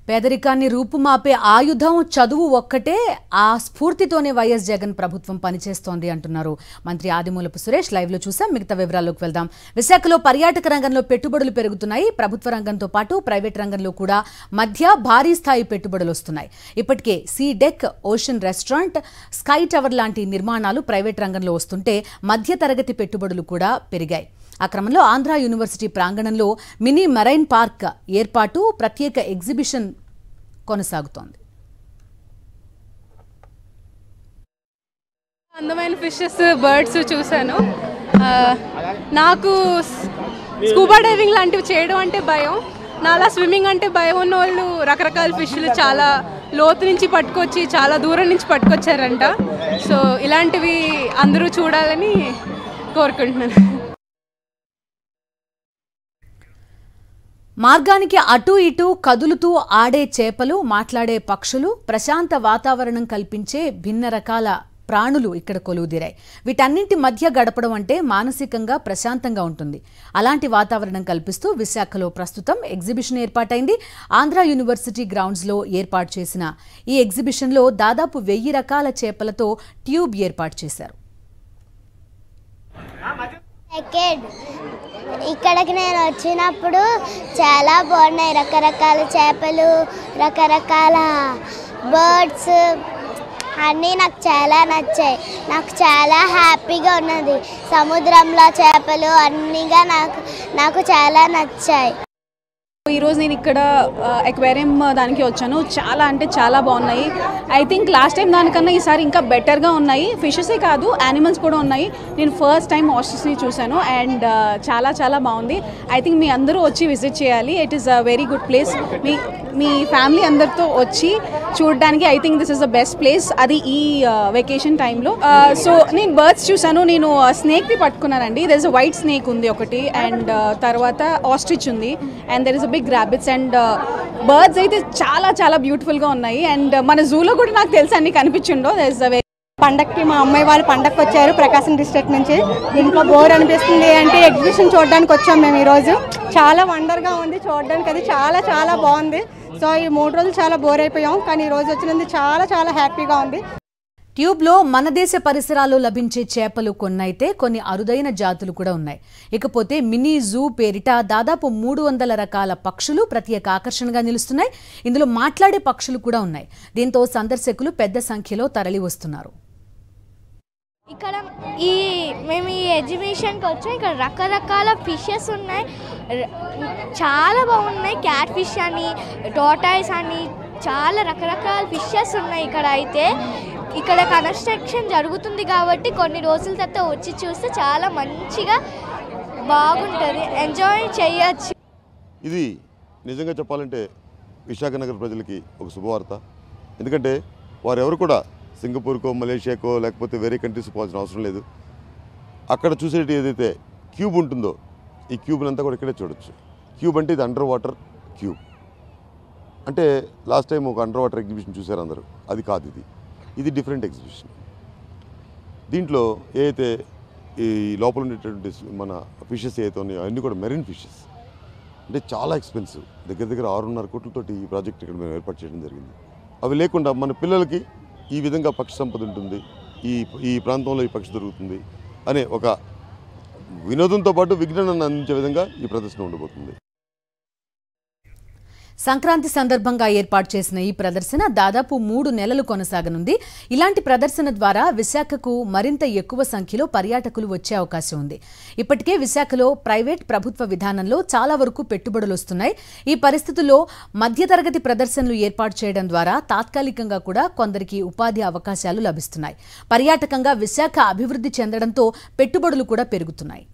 పేదరికాన్ని రూపుమాపే ఆయుధం చదువు ఒక్కటే ఆ స్ఫూర్తితోనే వైఎస్ జగన్ ప్రభుత్వం పనిచేస్తోంది అంటున్నారు మంత్రి ఆదిమూలపు సురేష్ లైవ్ లో చూసాం మిగతా వివరాల్లోకి వెళ్దాం విశాఖలో పర్యాటక రంగంలో పెట్టుబడులు పెరుగుతున్నాయి ప్రభుత్వ రంగంతో పాటు ప్రైవేట్ రంగంలో కూడా మధ్య భారీ స్థాయి పెట్టుబడులు వస్తున్నాయి ఇప్పటికే sea deck ocean restaurant sky tower లాంటి నిర్మాణాలు ప్రైవేట్ రంగంలో వస్తుంటే మధ్య తరగతి పెట్టుబడులు కూడా పెరిగాయి ఆ క్రమంలో ఆంధ్ర యూనివర్సిటీ ప్రాంగణంలో మినీ మెరైన్ పార్క్ ఏర్పాటు ప్రత్యేక ఎగ్జిబిషన్ కొనసాగుతోంది అందమైన ఫిషెస్ బర్డ్స్ చూశాను ఆ, నాకు స్కూబా డైవింగ్ లాంటివి చేయడం అంటే భయం నాలా స్విమ్మింగ్ అంటే భయం ఉన్న వాళ్ళు రకరకాల ఫిష్లు చాలా లోతు నుంచి పట్టుకొచ్చి చాలా దూరం నుంచి పట్టుకొచ్చారంట సో ఇలాంటివి అందరూ చూడాలని కోరుకుంటున్నాను మార్గానికి అటూ ఇటూ కదులుతూ ఆడే చేపలు మాట్లాడే పక్షులు ప్రశాంత వాతావరణం కల్పించే భిన్న రకాల ప్రాణులు ఇక్కడ కొలువుదీరాయి వీటన్నింటి మధ్య గడపడం అంటే మానసికంగా ప్రశాంతంగా ఉంటుంది అలాంటి వాతావరణం కల్పిస్తూ విశాఖలో ప్రస్తుతం ఎగ్జిబిషన్ ఏర్పాటైంది ఆంధ్ర యూనివర్సిటీ గ్రౌండ్స్లో ఏర్పాటు చేసిన ఈ ఎగ్జిబిషన్లో దాదాపు వెయ్యి రకాల చేపలతో ట్యూబ్ ఏర్పాటు చేశారు సెకండ్ ఇక్కడికి నేను వచ్చినప్పుడు చాలా బాగున్నాయి రకరకాల చేపలు రకరకాల బర్డ్స్ అన్నీ నాకు చాలా నచ్చాయి నాకు చాలా హ్యాపీగా ఉన్నది సముద్రంలో చేపలు అన్నీగా నాకు నాకు చాలా నచ్చాయి ఈరోజు నేను ఇక్కడ ఎక్వేరియం దానికి వచ్చాను చాలా అంటే చాలా బాగున్నాయి ఐ థింక్ లాస్ట్ టైం దానికన్నా ఈసారి ఇంకా బెటర్గా ఉన్నాయి ఫిషెసే కాదు యానిమల్స్ కూడా ఉన్నాయి నేను ఫస్ట్ టైం ఆస్ట్రస్ని చూశాను అండ్ చాలా చాలా బాగుంది ఐ థింక్ మీ అందరూ వచ్చి విజిట్ చేయాలి it is a very good place మీ మీ ఫ్యామిలీ అందరితో వచ్చి చూడడానికి I think this is the best place అది ఈ వెకేషన్ టైంలో సో నేను బర్డ్స్ చూశాను నేను స్నేక్ని పట్టుకున్నానండి there is a white snake ఉంది ఒకటి అండ్ తర్వాత ఆస్ట్రిచ్ ఉంది and there is a big rabbits and birds అయితే చాలా చాలా బ్యూటిఫుల్గా ఉన్నాయి అండ్ మన జూలో కూడా నాకు తెలిసి అన్ని కనిపించిండో దర్ ఇస్ అ పండక్కి మా అమ్మాయి వాళ్ళు పండక్కి వచ్చారు ప్రకాశం డిస్ట్రిక్ట్ నుంచి ఇంట్లో బోర్ అనిపిస్తుంది అంటే ఎగ్జిబిషన్ చూడడానికి వచ్చాం మేము ఈరోజు చాలా వండర్గా ఉంది చూడడానికి అది చాలా చాలా బాగుంది సో ఈ మూడు రోజులు చాలా బోర్ అయిపోయాం కానీ ఈ రోజు వచ్చినందుకు చాలా చాలా హ్యాపీగా ఉంది ట్యూబ్లో మన దేశ పరిసరాల్లో లభించే చేపలు కొన్నైతే కొన్ని అరుదైన జాతులు కూడా ఉన్నాయి ఇకపోతే మినీ జూ పేరిట దాదాపు మూడు వందల రకాల పక్షులు ప్రత్యేక ఆకర్షణగా నిలుస్తున్నాయి ఇందులో మాట్లాడే పక్షులు కూడా ఉన్నాయి దీంతో సందర్శకులు పెద్ద సంఖ్యలో తరలి వస్తున్నారు ఇక్కడ ఈ మేము ఈ ఎగ్జిబిషన్కి వచ్చాం ఇక్కడ రకరకాల ఫిషెస్ ఉన్నాయి ర- చాలా బాగున్నాయి క్యాట్ ఫిష్ అని టోటాయిస్ అని చాలా రకరకాల ఫిషెస్ ఉన్నాయి ఇక్కడ అయితే ఇక్కడ కన్స్ట్రక్షన్ జరుగుతుంది కాబట్టి కొన్ని రోజుల తర్వాత వచ్చి చూస్తే చాలా మంచిగా బాగుంటుంది ఎంజాయ్ చేయొచ్చు ఇది నిజంగా చెప్పాలంటే విశాఖ నగర ప్రజలకి ఒక శుభవార్త ఎందుకంటే వారెవరు కూడా సింగపూర్కో మలేషియాకో లేకపోతే వేరే కంట్రీస్ పోవాల్సిన అవసరం లేదు అక్కడ చూసేటి ఏదైతే క్యూబ్ ఉంటుందో ఈ క్యూబ్ని అంతా కూడా ఇక్కడే చూడొచ్చు క్యూబ్ అంటే ఇది అండర్ వాటర్ క్యూబ్ అంటే లాస్ట్ టైం ఒక అండర్ వాటర్ ఎగ్జిబిషన్ చూశారు అందరూ అది కాదు ఇది ఇది డిఫరెంట్ ఎగ్జిబిషన్ దీంట్లో ఏదైతే ఈ లోపల ఉండేటటువంటి మన ఫిషెస్ ఏవైతే ఉన్నాయో అన్నీ కూడా మెరీన్ ఫిషెస్ అంటే చాలా ఎక్స్పెన్సివ్ దగ్గర దగ్గర ఆరున్నర కోట్లతోటి ఈ ప్రాజెక్ట్ ఇక్కడ మేము ఏర్పాటు చేయడం జరిగింది అవి లేకుండా మన పిల్లలకి ఈ విధంగా పక్షి సంపద ఉంటుంది ఈ ఈ ప్రాంతంలో ఈ పక్షి దొరుకుతుంది అనే ఒక వినోదంతో పాటు విజ్ఞానాన్ని అందించే విధంగా ఈ ప్రదర్శన ఉండబోతుంది సంక్రాంతి సందర్భంగా ఏర్పాటు చేసిన ఈ ప్రదర్శన దాదాపు మూడు నెలలు కొనసాగనుంది ఇలాంటి ప్రదర్శన ద్వారా విశాఖకు మరింత ఎక్కువ సంఖ్యలో పర్యాటకులు వచ్చే అవకాశం ఉంది ఇప్పటికే విశాఖలో ప్రైవేట్ ప్రభుత్వ విధానంలో చాలా వరకు పెట్టుబడులు వస్తున్నాయి ఈ పరిస్థితుల్లో మధ్యతరగతి ప్రదర్శనలు ఏర్పాటు చేయడం ద్వారా తాత్కాలికంగా కూడా కొందరికి ఉపాధి అవకాశాలు లభిస్తున్నాయి పర్యాటకంగా విశాఖ అభివృద్ధి చెందడంతో పెట్టుబడులు కూడా పెరుగుతున్నాయి